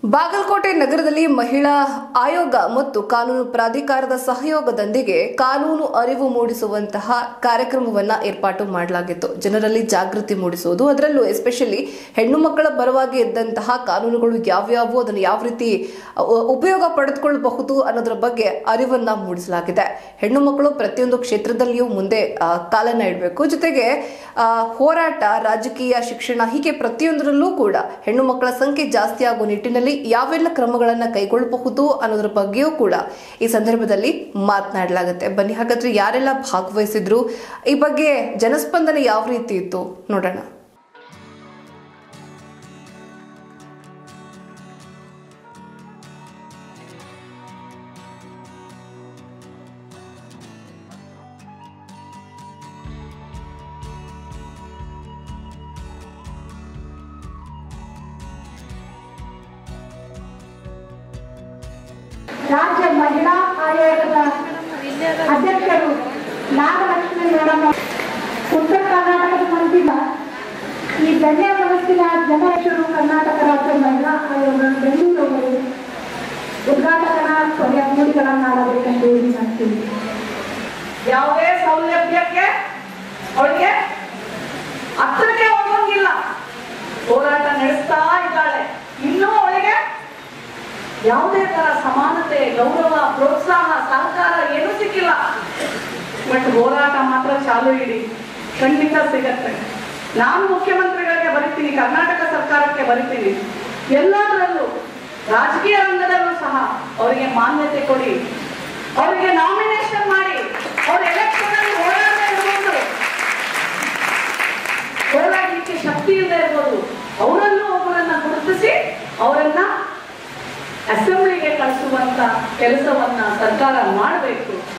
ಬಾಗಲಕೋಟೆ ನಗರದಲ್ಲಿ ಮಹಿಳಾ ಆಯೋಗ ಮತ್ತು ಕಾನೂನು ಪ್ರಾಧಿಕಾರದ ಸಹಯೋಗದೊಂದಿಗೆ ಕಾನೂನು ಅರಿವು ಮೂಡಿಸುವಂತಹ ಕಾರ್ಯಕ್ರಮವನ್ನ ಏರ್ಪಾಟು ಮಾಡಲಾಗಿತ್ತು ಜನರಲ್ಲಿ ಜಾಗೃತಿ ಮೂಡಿಸುವುದು ಅದರಲ್ಲೂ ಎಸ್ಪೆಷಲಿ ಹೆಣ್ಣು ಮಕ್ಕಳ ಪರವಾಗಿ ಇದ್ದಂತಹ ಕಾನೂನುಗಳು ಯಾವ್ಯಾವು ಅದನ್ನು ಯಾವ ರೀತಿ ಅ- ಉಪಯೋಗ ಪಡೆದುಕೊಳ್ಳಬಹುದು ಅನ್ನೋದ್ರ ಬಗ್ಗೆ ಅರಿವನ್ನ ಮೂಡಿಸಲಾಗಿದೆ ಹೆಣ್ಣು ಮಕ್ಕಳು ಪ್ರತಿಯೊಂದು ಕ್ಷೇತ್ರದಲ್ಲಿಯೂ ಮುಂದೆ ಆ, ಕಾಲನ್ನ ಇಡಬೇಕು ಜೊತೆಗೆ ಆ, ಹೋರಾಟ ರಾಜಕೀಯ ಶಿಕ್ಷಣ ಹೀಗೆ ಪ್ರತಿಯೊಂದರಲ್ಲೂ ಕೂಡ ಹೆಣ್ಣು ಮಕ್ಕಳ ಸಂಖ್ಯೆ ಜಾಸ್ತಿ ಆಗುವ ನಿಟ್ಟಿನಲ್ಲಿ ಯಾವೆಲ್ಲ ಕ್ರಮಗಳನ್ನ ಕೈಗೊಳ್ಳಬಹುದು ಅನ್ನೋದ್ರ ಬಗ್ಗೆಯೂ ಕೂಡ ಈ ಸಂದರ್ಭದಲ್ಲಿ ಮಾತನಾಡಲಾಗುತ್ತೆ ಬನ್ನಿ ಹಾಗಾದ್ರೆ ಯಾರೆಲ್ಲ ಭಾಗವಹಿಸಿದ್ರು ಈ ಬಗ್ಗೆ ಜನಸ್ಪಂದನೆ ಯಾವ ರೀತಿ ಇತ್ತು ನೋಡೋಣ ರಾಜ್ಯ ಮಹಿಳಾ ಆಯೋಗದ ಅಧ್ಯಕ್ಷರು ನಾಗಲಕ್ಷ್ಮಿ ಮೇಡಮ್ ಉತ್ತರ ಕರ್ನಾಟಕದ ಮಂದಿನ ಈ ಧನ್ಯ ಮನಸ್ಸಿನ ಜನರಕ್ಷರು ಕರ್ನಾಟಕ ರಾಜ್ಯ ಮಹಿಳಾ ಆಯೋಗ ಬೆಂಗಳೂರು ಉದ್ಘಾಟಕನ ಕೊನೆಯ ನುಡಿಗಳನ್ನಾಡಬೇಕೆಂದು ವಿನಂತಿಸ್ತೀನಿ ಯಾವುದೇ ಸೌಲಭ್ಯಕ್ಕೆ ಅವಳಿಗೆ ಹತ್ರಕ್ಕೆ ಹೋಗಂಗಿಲ್ಲ ಹೋರಾಟ ನಡೆಸ್ತಾ ಇದ್ದಾಳೆ ಇನ್ನೂ ಅವಳಿಗೆ ಯಾವುದೇ ತರ ಸಮಾನತೆ ಗೌರವ ಪ್ರೋತ್ಸಾಹ ಸಹಕಾರ ಏನೂ ಸಿಕ್ಕಿಲ್ಲ ಬಟ್ ಹೋರಾಟ ಮಾತ್ರ ಚಾಲು ಇಡಿ ಖಂಡಿತ ಸಿಗತ್ತೆ ನಾನು ಮುಖ್ಯಮಂತ್ರಿಗಳಿಗೆ ಬರಿತೀನಿ ಕರ್ನಾಟಕ ಸರ್ಕಾರಕ್ಕೆ ಬರಿತೀನಿ ಎಲ್ಲದರಲ್ಲೂ ರಾಜಕೀಯ ರಂಗದಲ್ಲೂ ಸಹ ಅವರಿಗೆ ಮಾನ್ಯತೆ ಕೊಡಿ ಅವರಿಗೆ ನಾಮಿನೇಷನ್ ಮಾಡಿ ಅವ್ರ ಎಲೆಕ್ಷನ್ ಅಲ್ಲಿ ಹೋರಾಟ ಇರ್ಬೋದು ಹೋರಾಡಲಿಕ್ಕೆ ಶಕ್ತಿ ಇಲ್ಲದೆ ಇರ್ಬೋದು ಅವರಲ್ಲೂ ಒಬ್ಬರನ್ನ ಗುರುತಿಸಿ ಅವರನ್ನ ಅಸೆಂಬ್ಲಿಗೆ ಕಳಿಸುವಂತ ಕೆಲಸವನ್ನ ಸರ್ಕಾರ ಮಾಡಬೇಕು